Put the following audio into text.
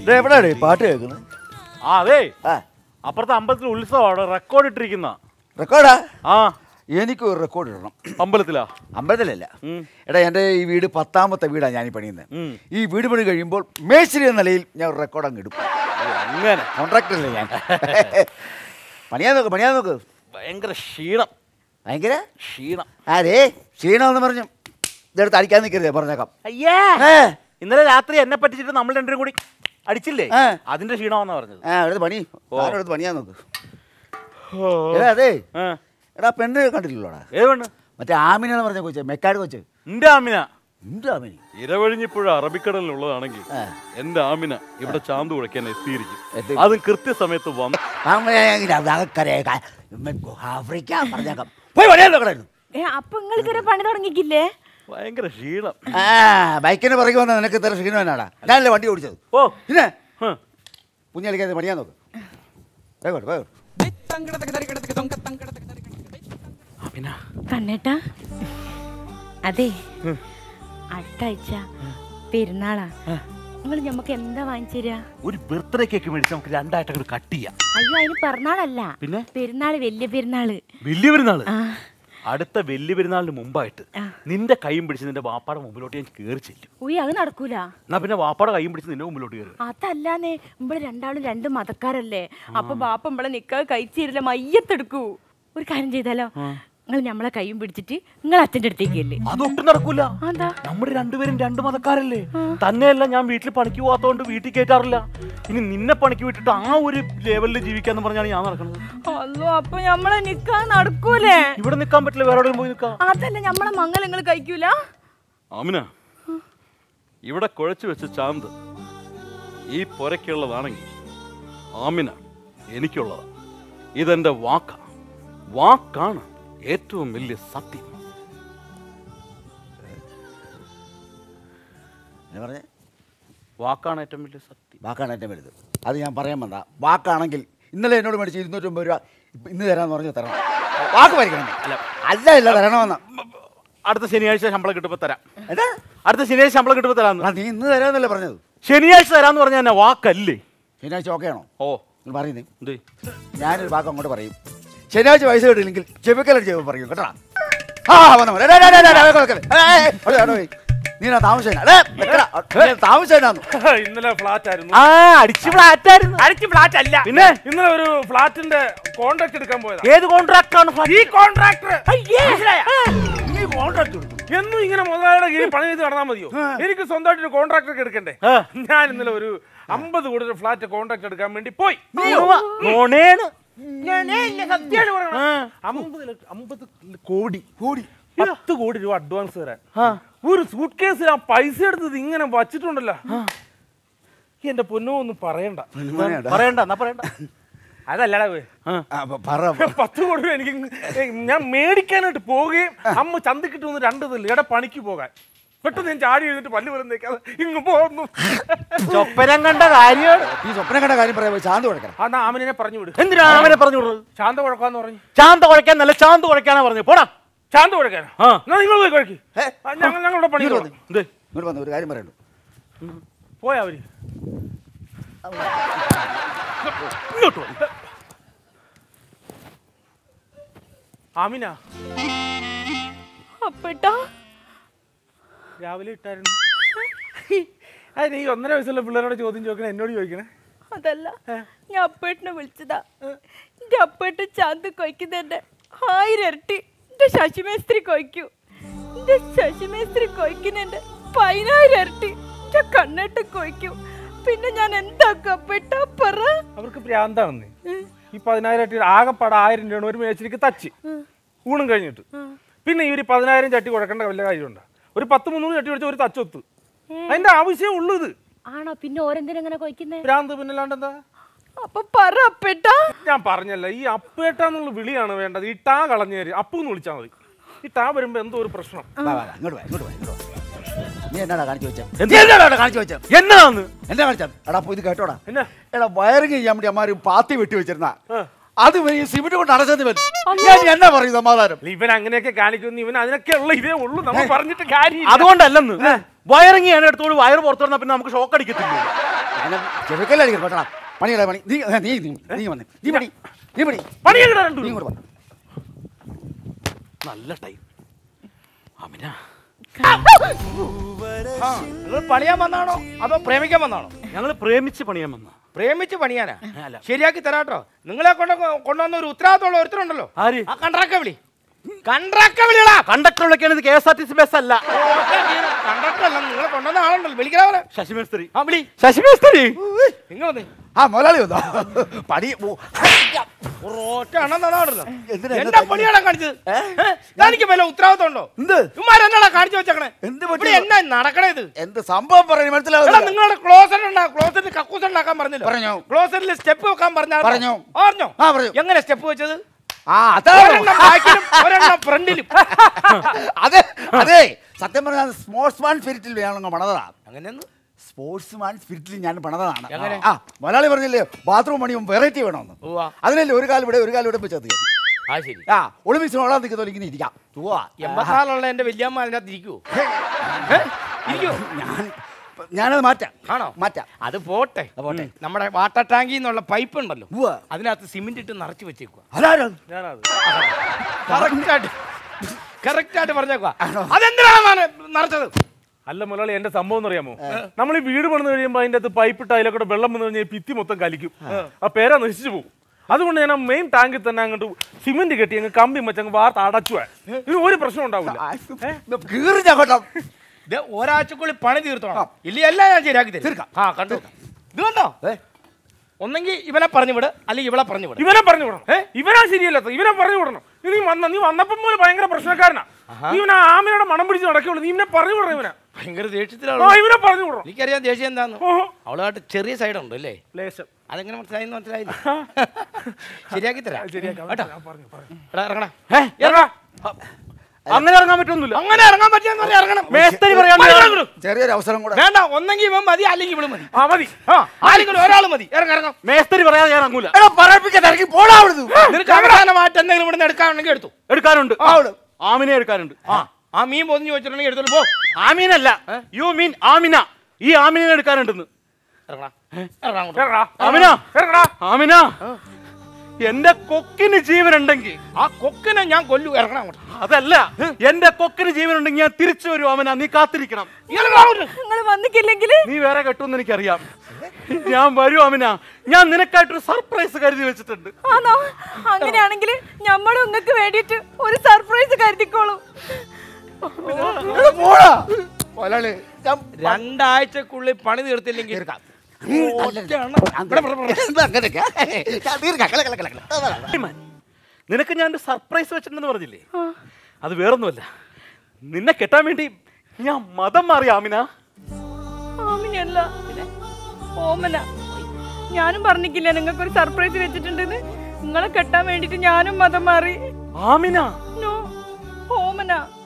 ഇത് എവിടെയാണ് ഈ പാട്ട് കേൾക്കുന്നത് ആ അതെ ആ അപ്പുറത്തെ അമ്പലത്തിൽ ഉത്സവമാണ് റെക്കോർഡ് ഇട്ടിരിക്കുന്ന റെക്കോർഡാ ആ എനിക്ക് ഒരു റെക്കോർഡ് ഇടണം അമ്പലത്തിലാ അമ്പലത്തിലല്ല ഉം. എടാ എൻ്റെ ഈ വീട് പത്താമത്തെ വീടാണ് ഞാൻ ഈ പണിയുന്നത് ഉം. ഈ വീട് പണി കഴിയുമ്പോൾ മേശരി എന്ന നിലയിൽ ഞാൻ ഒരു റെക്കോർഡ് അങ്ങ് ഇടും ഓ, അങ്ങനെ കോൺട്രാക്ടർ അല്ലേ ഞാൻ പണിയാൻ നോക്ക് പണിയാൻ നോക്ക് ഭയങ്കര ക്ഷീണം ഭയങ്കര ക്ഷീണം ആരേ ക്ഷീണമെന്ന് പറഞ്ഞു ഇതെടുത്ത് അടിക്കാൻ നിൽക്കരുതേ പറഞ്ഞേക്കാം അയ്യേ ഏ ഇന്നലെ രാത്രി എന്നെ പറ്റിച്ചിട്ട് നമ്മൾ രണ്ടും കൂടി അടിച്ചില്ലേ ഏ. അതിന്റെ ക്ഷീണമാണെന്നാ പറഞ്ഞത് ആ എടുത്ത് പണി ഓ. ആരും എടുത്ത് പണിയാൻ നോക്ക് എടാ അതെ ഏ. എടാ പെണ്ണ് കണ്ടില്ലല്ലോടാ ഏത് പെണ്ണ് മറ്റേ ആമിന എന്ന് പറഞ്ഞ കൊച്ച് മെക്കാട് കൊച്ച് എന്റെ ആമിന എന്ത് ആമിനി ഇരവഴിഞ്ഞിപ്പുഴ അറബിക്കടലിലുള്ളതാണെങ്കിൽ ആ. എന്റെ ആമിന ഇവിടെ ചാന്ത് കുഴക്കാൻ എത്തിയിരിക്കും എത്തി. അതും കൃത്യസമയത്ത് വന്ന് ആഫ്രിക്ക പറഞ്ഞേക്കാം പോയി പണിയാൻ നോക്കണായിരുന്നു ഏ അപ്പൊ നിങ്ങൾ ഇതുവരെ പണി തുടങ്ങിക്കില്ലേ ഭയങ്കര ക്ഷീണം ആ ബൈക്കിന് പുറകെ വന്ന നിനക്ക് ഇത്ര ക്ഷീണം എന്നാടാ ഞാനല്ലേ വണ്ടി ഓടിച്ചത് ഓ പിന്നെ ഹ്. കുഞ്ഞളിക്കാതെ പണിയാൻ നോക്ക് വേഗോട്ട് വേഗോട്ട് ആമിന കണ്ണേട്ടാ അതെ അടുത്ത ആഴ്ച പെരുന്നാളാ നിങ്ങൾ ഞമ്മക്ക് എന്താ വാങ്ങിച്ചു തരാ ഒരു ബർത്ത്ഡേ കേക്ക് മേടിച്ച് നമുക്ക് രണ്ടായിട്ട് അങ്ങോട്ട് കട്ട് ചെയ്യാം അയ്യോ അതിന് പിറന്നാളല്ല പിന്നെ? പെരുന്നാള് വലിയ പെരുന്നാള് വലിയ പെരുന്നാള് ആ അടുത്ത വലിയ പെരുന്നാളിന് മുമ്പായിട്ട് ആ. നിന്റെ കൈയും പിടിച്ച് നിന്റെ വാപ്പാടെ മുമ്പിലോട്ട് ഞാൻ കയറി ചെല്ലും ഉയ്യ അത് നടക്കൂല എന്നാ പിന്നെ വാപ്പാടെ കൈയും പിടിച്ച് നിന്റെ മുമ്പിലോട്ട് കയറി അതല്ലാന്നേ നമ്മള് രണ്ടാളും രണ്ട് മതക്കാരല്ലേ അപ്പൊ ബാപ്പ നമ്മളെ നിക്ക കഴിച്ചിരില്ല മയ്യത്തെടുക്കൂ ഒരു കാര്യം ചെയ്താലോ നിങ്ങൾ നമ്മളെ കൈയും പിടിച്ചിട്ട് നിങ്ങൾ അച്ഛൻ്റെ അടുത്തേക്ക് അല്ലേ അതൊട്ടും നടക്കൂല എന്താ നമ്മുടെ രണ്ടുപേരും രണ്ട് മതക്കാരല്ലേ തന്നെയല്ല ഞാൻ വീട്ടിൽ പണിക്ക് പോകാത്തതുകൊണ്ട് വീട്ടിൽ കയറ്റാറില്ല ഇനി നിന്നെ പണിക്ക് വിട്ടിട്ട് ആ ഒരു ലെവലിൽ ജീവിക്കാന്ന് പറഞ്ഞാണ് ഞാൻ നടക്കുന്നത് അല്ലോ അപ്പൊ നമ്മളെ നിക്കാൻ നടക്കൂലേ ഇവിടെ നിൽക്കാൻ പറ്റില്ല വേറെ എവിടെയും പോയി നിൽക്കാം അതല്ല നമ്മളെ മംഗൽ നിങ്ങൾ കഴിക്കൂല ആമിന ഇവിടെ കുഴച്ചു വെച്ച ചാന്ത് ഈ പൊരയ്ക്കുള്ളതാണെങ്കിൽ ആമിന എനിക്കുള്ളതാ ഇതെന്റെ വാക്കാ വാക്കാണ് ഏറ്റവും വലിയ സത്യം എന്നെ പറഞ്ഞേ വാക്കാണ് ഏറ്റവും വലിയ സത്യം വാക്കാണ് ഏറ്റവും വലുത് അത് ഞാൻ പറയാൻ വന്ന വാക്കാണെങ്കിൽ ഇന്നലെ എന്നോട് മേടിച്ച് ഇരുന്നൂറ്റമ്പത് രൂപ ഇപ്പൊ ഇന്ന് തരാമെന്ന് പറഞ്ഞ് തരണം വാക്ക് പരിക്കണം അല്ല അല്ല ഇല്ല തരണമെന്ന അടുത്ത ശനിയാഴ്ച ശമ്പളം കിട്ടുമ്പോൾ തരാം എന്താ അടുത്ത ശനിയാഴ്ച ശമ്പളം കിട്ടുമ്പോൾ തരാന്ന് ആ നീ ഇന്ന് തരാമെന്നല്ലേ പറഞ്ഞത് ശനിയാഴ്ച തരാന്ന് പറഞ്ഞ എന്നെ വാക്കല്ലേ ശനിയാഴ്ച ഓക്കെ ആണോ ഓ നിങ്ങൾ പറയുന്നേ എന്തേ ഞാനൊരു വാക്ക് അങ്ങോട്ട് പറയും ശനിയാഴ്ച പൈസ കിട്ടില്ലെങ്കിൽ ചെവിക്കലടി ചെയ്യുമ്പോൾ പറയും കേട്ടോ ആ വന്ന പോലെ. ഡേ, ഡേ, ഡേ, ഡേ, ഡേ, വെക്കല്, വെക്കല്. ഏയ്, ഏയ്, അവിടെ, അവിടെ പോയി. നീ എന്നാ താമസം എന്നാ? ഡേ, വെക്കടാ. നീ താമസം എന്നാന്ന്? ഇന്നലെ ഫ്ലാറ്റ് ആയിരുന്നു ആ അടിച്ച് ഫ്ലാറ്റായിരുന്നു അടിക്ക് ഫ്ലാറ്റ് അല്ല പിന്നെ? ഇന്നലെ ഒരു ഫ്ലാറ്റിന്റെ കോൺട്രാക്ട് എടുക്കാൻ പോയതാ ഏത് കോൺട്രാക്ട് ആണ് ഈ കോൺട്രാക്ടർ എന്നും ഇങ്ങനെ മുതലാളിയുടെ കീഴിൽ പണി ചെയ്ത് നടന്നാൽ മതിയോ എനിക്ക് സ്വന്തമായിട്ട് ഒരു കോൺട്രാക്ടർ ഒക്കെ എടുക്കണ്ടേ ആ. ഞാൻ ഇന്നലെ ഒരു അമ്പത് കോടി ഒരു ഫ്ലാറ്റ് കോൺട്രാക്ട് എടുക്കാൻ വേണ്ടി പോയി നോണേണ് ഞാനേ ഇല്ല, സത്യമായിട്ട് പറയണത്. അമ്പത് ലക്ഷ- അമ്പത് കോടി കോടി പത്ത് കോടി രൂപ അഡ്വാൻസ് തരാൻ ഒരു സൂട്ട് കേസിൽ ആ പൈസ എടുത്തത് ഇങ്ങനെ വച്ചിട്ടുണ്ടല്ലോ എന്റെ പൊന്നോ ഒന്നും പറയണ്ട മോനെടാ. പറയണ്ട എന്നാ പറയണ്ട അതല്ലടാ പോയി ആ, പ- പറ പത്ത് കോടി രൂപ എനിക്ക് ഇങ് ഞാൻ മേടിക്കാനായിട്ട് പോവുകയും അമ്മ ചന്തക്കിട്ട് വന്ന് രണ്ട് ഇതില്ല ഇവിടെ പണിക്ക് പോകാൻ പെട്ടെന്ന് ഞാൻ ചാടി എഴുതിട്ട് പല്ല് പോലും തേക്കാതെ ഇങ്ങ് പോകുന്നു ചൊപ്പരം കണ്ട കാര്യമാണ് ഈ സ്വപ്നം കണ്ട കാര്യം പറയാൻ പോയി ശാന്തി കൊടുക്കണം ആ എന്നാ ആമിനെ പറഞ്ഞു വിട് എന്തിനാണ് അവനെ പറഞ്ഞു വിടുന്നത് ശാന്ത കുഴക്കാന്ന് പറഞ്ഞു ചാന്ത കുഴക്കാൻ നല്ല ചാന്ത് കുഴക്കാനാ പറഞ്ഞു പോടാ ശാന്ത കുഴക്കാനോ ആ. എന്നാ നിങ്ങൾ പോയി കുഴക്കി ഏ? ഞങ്ങൾ ഞങ്ങളുടെ പണി ഇങ്ങോട്ട് വന്നേ. എന്തേ ഇങ്ങോട്ട് വന്ന് ഒരു കാര്യം പറയണ്ടു പോയാ അവര് ഇങ്ങോട്ട് വാ. ആമിന അപ്പേട്ടാ രാവിലെ ഇട്ടായിരുന്നു അതിന് ഈ ഒന്നര വയസ്സുള്ള പിള്ളേരോട് ചോദ്യം ചോദിക്കണേ എന്നോട് ചോദിക്കണേ അതല്ല ഞാൻ അപ്പേട്ടനെ വിളിച്ചതാ എന്റെ അപ്പേട്ടൻ ചാന്ത് കൊയ്ക്കുന്നതിന്റെ ആയിരം ഇരട്ടി എന്റെ ശശിമേസ്ത്രി കൊയ്ക്കൂ എന്റെ ശശിമേസ്ത്രി കൊയ്ക്കുന്നതിന്റെ പതിനായിരം ഇരട്ടി എന്റെ കണ്ണേട്ട് കൊയ്ക്കൂ പിന്നെ ഞാൻ എന്താക്കും അപ്പേട്ട പറ അവർക്ക് പ്രാന്താണെന്ന് ഈ പതിനായിരം ചട്ടി ആകെപ്പാടെ ആയിരം രൂപയാണ് ഒരു മേച്ചിലേക്ക് തച്ച് ഊണും കഴിഞ്ഞിട്ട് പിന്നെ ഈ ഒരു പതിനായിരം ചട്ടി കുഴക്കേണ്ട വല്ല കാര്യമുണ്ടോ ഒരു പത്ത് മുന്നൂറ് ചട്ടി കുടിച്ച ഒരു തച്ചൊത്ത് അതിന്റെ ആവശ്യമേ ഉള്ളൂ ഇത് ആണോ പിന്നെ ഓരെന്തിനെങ്ങനെ കൊയ്ക്കുന്നേ ഭ്രാന്ത് പിന്നല്ലാണ്ട് എന്താ അപ്പൊ പറ അപ്പേട്ട ഞാൻ പറഞ്ഞല്ല ഈ അപ്പേട്ടാന്നുള്ള വിളിയാണ് വേണ്ടത് ഈ ടാ കളഞ്ഞേര് അപ്പു എന്ന് വിളിച്ചാൽ മതി ഈ ടാ വരുമ്പോ എന്തോ ഒരു പ്രശ്നം വാ, വാ, വാ, ഇങ്ങോട്ട് വാ ഇങ്ങോട്ട് വാ ഇങ്ങോട്ട് വാ നീ എന്നാടാ കാണിച്ചു വെച്ചത് എന്ത്? നീ എന്നാടാ കാണിച്ചു വെച്ചത് എന്നാന്ന് എന്നാ കാണിച്ചത് എടാ അപ്പൊ ഇത് കേട്ടോടാ എന്നാ എടാ വയറിങ് ചെയ്യാൻ വേണ്ടി അമ്മാര് പാത്തി വെട്ടി വെച്ചിരുന്ന അത് ഈ സിമെന്റ് കൊണ്ട് അടച്ചത് വരും ഞാൻ എന്നാ പറയും സമാധാനം അല്ല, ഇവൻ അങ്ങനെയൊക്കെ കാണിക്കുന്നു ഇവൻ അതിനൊക്കെ ഉള്ള ഇതേ ഉള്ളൂ നമ്മൾ പറഞ്ഞിട്ട് കാര്യം അതുകൊണ്ടല്ലെന്ന് വയറിങ് ഞാൻ എടുത്തോണ്ട് വയറ് പുറത്തു വന്നാൽ പിന്നെ നമുക്ക് ഷോക്ക് അടിക്കത്തില്ലേ ചെവിക്കല്ലടിക്കണം കേട്ടോ പണിയടാ പണി നീ നീ നീ നീ വന്നേ നീ പണി നീ പണി പണിയെങ്ങനെ രണ്ടു നീ ഇങ്ങോട്ട് വാ നല്ല ടൈം അമിന നിങ്ങൾ പണിയാൻ വന്നാണോ അതോ പ്രേമിക്കാൻ വന്നാണോ ഞങ്ങൾ പ്രേമിച്ച് പണിയാൻ വന്ന പ്രേമിച്ച് പണിയാനാ അല്ല. ശരിയാക്കി തരാട്ടോ നിങ്ങളെ കൊണ്ട് കൊണ്ടുവന്ന ഒരു ഉത്തരവാദിത്തമുള്ള ഒരുത്തരുണ്ടല്ലോ ആര് ആ കണ്ട്രാക്ക വിളി കണ്ട്രാക്ക വിളികളാ കണ്ടക്ടർ വിളിക്കാനത് K S R T C bus അല്ല കണ്ടക്ടർ അല്ല നിങ്ങളെ കൊണ്ടുവന്ന ആളുണ്ടല്ലോ വിളിക്കണവരെ ശശി മേസ്ത്രി ആ വിളി ശശി മേസ്ത്രി നിങ്ങൾ വന്നേ ആ മുതലാളി വന്നോ പണി ഓ, ഒറ്റ എണ്ണം തന്നാണല്ലോ എന്തിനാ എന്താ പണിയാണോ കാണിച്ചത് എനിക്ക് വല്ല ഉത്തരവാദിത്തം ഉണ്ടോ എന്ത് ഇമാരെന്നാ കാണിച്ചു വെച്ചേക്കണേ എന്ത് ഇവിടെ പറ്റി എന്നാ നടക്കണേ ഇത് എന്ത് സംഭവം പറഞ്ഞു എടാ മനസ്സിലാവുന്നില്ല നിങ്ങളുടെ ക്ലോസറ്റ് ഉണ്ടാ ക്ലോസറ്റ് കക്കൂസ് ഉണ്ടാക്കാൻ പറഞ്ഞില്ല പറഞ്ഞു. ക്ലോസറ്റിൽ സ്റ്റെപ്പ് വെക്കാൻ പറഞ്ഞാ പറഞ്ഞു. പറഞ്ഞോ ആ, പറഞ്ഞു. എങ്ങനെ സ്റ്റെപ്പ് വെച്ചത് ആ അതാ ഒരെണ്ണം ബാക്കിലും ഒരെണ്ണം ഫ്രണ്ടിലും അതെ അതെ സത്യം പറഞ്ഞാൽ സ്പോർട്സ് മാൻ സ്പിരിറ്റിൽ ഞങ്ങൾ പണതാ അങ്ങനെയൊന്നും സ്പോർട്സ് മാൻ സ്പിരിറ്റിൽ ഞാൻ പണതാണ് എങ്ങനെ? ആ മലയാളി പറഞ്ഞില്ലേ ബാത്റൂം പണിയും വെറൈറ്റി വേണമെന്ന് ഉവ്വ. അതിനല്ലേ ഒരു കാലം ഇവിടെ ഒരു കാലം ഇവിടെ വെച്ച് അത് ആ ശരി ആ ഒളിമ്പിക്സിന് ഓടാൻ നിൽക്കുന്ന ഇങ്ങനെ ഇരിക്കാം ഉവ്വ. എൺപത്തിനാലുള്ള എന്റെ വല്യമ്മ അതിനകത്ത് ഇരിക്കുവോ ഇരിക്കുവോ ഞാൻ ഞാനത് മാറ്റാം ആണോ മാറ്റാം അത് പോട്ടെ പോട്ടെ നമ്മുടെ വാട്ടർ ടാങ്കിൽ നിന്നുള്ള പൈപ്പ് ഉണ്ടല്ലോ ഉവ്വ. അതിനകത്ത് സിമെന്റ് ഇട്ട് നിറച്ച് വെച്ചേക്കുക അതാരോ ഞാനത് കറക്റ്റ് ആയിട്ട് കറക്റ്റ് ആയിട്ട് പറഞ്ഞേക്കുക അതെന്തിനാണ് ഞാൻ നിറച്ചത് അല്ല മുതലാളി എന്റെ സംഭവം എന്ന് അറിയാമോ നമ്മൾ ഈ വീട് പണിത് കഴിയുമ്പോൾ അതിന്റെ അകത്ത് പൈപ്പ് ഇട്ട് അതിലൊക്കെ വെള്ളം വന്നു കഴിഞ്ഞാൽ ഈ ഭിത്തി മൊത്തം കലിക്കും ആ പേര നശിച്ചു പോകും അതുകൊണ്ട് ഞാൻ ആ മെയിൻ ടാങ്കിൽ തന്നെ അങ്ങോട്ട് സിമെന്റ് കെട്ടി അങ്ങ് കമ്പി വെച്ചങ്ങ് വാർത്ത അടച്ചു ഇനി ഒരു പ്രശ്നം ഉണ്ടാവില്ല കീറി ചാക്കോട്ടോ ഇത് ഒരാഴ്ചക്കുള്ളിൽ പണി തീർത്തോണം ഇല്ല എല്ലാം ഞാൻ ശരിയാക്കി തരും തീർക്കാം. ആ കണ്ടു ഇത് കണ്ടോ ഒന്നെങ്കിൽ ഇവനെ പറഞ്ഞു വിട് അല്ലെങ്കിൽ ഇവളെ പറഞ്ഞു വിട് ഇവനെ പറഞ്ഞു വിടണം ഇവനാ ശരിയല്ലാത്ത ഇവനെ പറഞ്ഞു വിടണം നീ വന്ന നീ വന്നപ്പം പോലെ ഭയങ്കര പ്രശ്നക്കാരനാ നീ ഇവനെ ആമിനോടെ മണം പിടിച്ച് നടക്കുള്ളൂ നീ ഇവനെ പറഞ്ഞു വിടണം ഇവനെ ഭയങ്കര ആ ദേഷ്യത്തിലാണ് ഇവനെ പറഞ്ഞു വിടണം എനിക്കറിയാം ദേഷ്യം എന്താന്ന് ഓഹോ അവളായിട്ട് ചെറിയ സൈഡ് ഉണ്ട് അല്ലേ ലേശം അതെങ്ങനെ മനസ്സിലായി മനസ്സിലായില്ല ശരിയാക്കി തരാം ശരിയാക്കാം കേട്ടോ ഞാൻ പറഞ്ഞു പറഞ്ഞു എടാ ഇറങ്ങടാ ഏ, ഇറങ്ങാ. അങ്ങനെ ഇറങ്ങാൻ പറ്റൊന്നുമില്ല അങ്ങനെ ഇറങ്ങാൻ പറ്റിയെന്ന് പറഞ്ഞാൽ ഇറങ്ങണം മേസ്ത്രി പറയാണ്ട് മതി, ഇറങ്ങണം. ഇറങ്ങണം. ചെറിയൊരു അവസരം കൂടെ വേണ്ട ഒന്നെങ്കിൽ ഇവൻ മതി അല്ലെങ്കിൽ ഇവള് മതി ആ മതി ആ ആരെങ്കിലും ഒരാൾ മതി ഇറങ്ങ ഇറങ്ങാം മേസ്ത്രി പറയാതെ ഞാൻ ഇറങ്ങൂല എടാ പറയിപ്പിക്കാൻ ഇറങ്ങി പോടാ അവിടുന്ന് നിനക്ക് അവസാനമായിട്ട് എന്തെങ്കിലും ഇവിടെ നിന്ന് എടുക്കാനുണ്ടെങ്കിൽ എടുത്തു എടുക്കാനുണ്ട് ആ, അവിടെ. ആമിനെ എടുക്കാനുണ്ട് ആ ആ മീൻ പൊതിഞ്ഞു വെച്ചിട്ടുണ്ടെങ്കിൽ എടുത്തോളൂ പോ ആമീനല്ല യു മീൻ ആമിന ഈ ആമിനെ എടുക്കാനുണ്ടെന്ന് ഇറങ്ങടാ ഇറങ്ങാം അങ്ങോട്ട്. ഇറങ്ങടാ. ആമിന ഇറങ്ങടാ. ആമിന എന്റെ കൊക്കിന് ജീവനുണ്ടെങ്കിൽ ആ കൊക്കിനെ ഞാൻ കൊല്ലു ഇറങ്ങണം അങ്ങോട്ട് അതല്ല എന്റെ കൊക്കിന് ജീവനുണ്ടെങ്കിൽ ഞാൻ തിരിച്ചു വരും ആമിന നീ കാത്തിരിക്കണം ഇറങ്ങടാ അങ്ങോട്ട്. നിങ്ങൾ വന്നിക്കില്ലെങ്കിൽ നീ വേറെ കെട്ടുമെന്ന് എനിക്കറിയാം ഞാൻ വരും അമിന ഞാൻ നിനക്കായിട്ടൊരു സർപ്രൈസ് കരുതി വെച്ചിട്ടുണ്ട് ആണോ അങ്ങനെയാണെങ്കിൽ നമ്മൾ നിങ്ങൾക്ക് വേണ്ടിയിട്ട് ഒരു സർപ്രൈസ് കരുതിക്കോളൂ എടാ, പോടാ മുതലാളി ഞാൻ രണ്ടാഴ്ചക്കുള്ളിൽ പണി തീർത്തില്ലെങ്കിൽ ഒറ്റ എണ്ണം. ഇവിടെ, ഇവിടെ, ഇവിടെ. എന്താ അങ്ങനെയൊക്കെ? ഞാൻ തീർക്കാം. കള, കള, കള, കള. അതാ, അതാ, അതാ. ഇമാൻ, നിനക്ക് ഞാൻ ഒരു സർപ്രൈസ് വെച്ചിട്ടുണ്ടെന്ന് പറഞ്ഞില്ലേ അത് വേറൊന്നുമല്ല നിന്നെ കെട്ടാൻ വേണ്ടി ഞാൻ മതം മാറി ആമിന ആമിനല്ല ഓമന ഞാനും പറഞ്ഞിക്കില്ല നിങ്ങൾക്ക് ഒരു സർപ്രൈസ് വെച്ചിട്ടുണ്ടെന്ന് നിങ്ങളെ കെട്ടാൻ വേണ്ടിട്ട് ഞാനും മതം മാറി ആമിന നോ ഓമന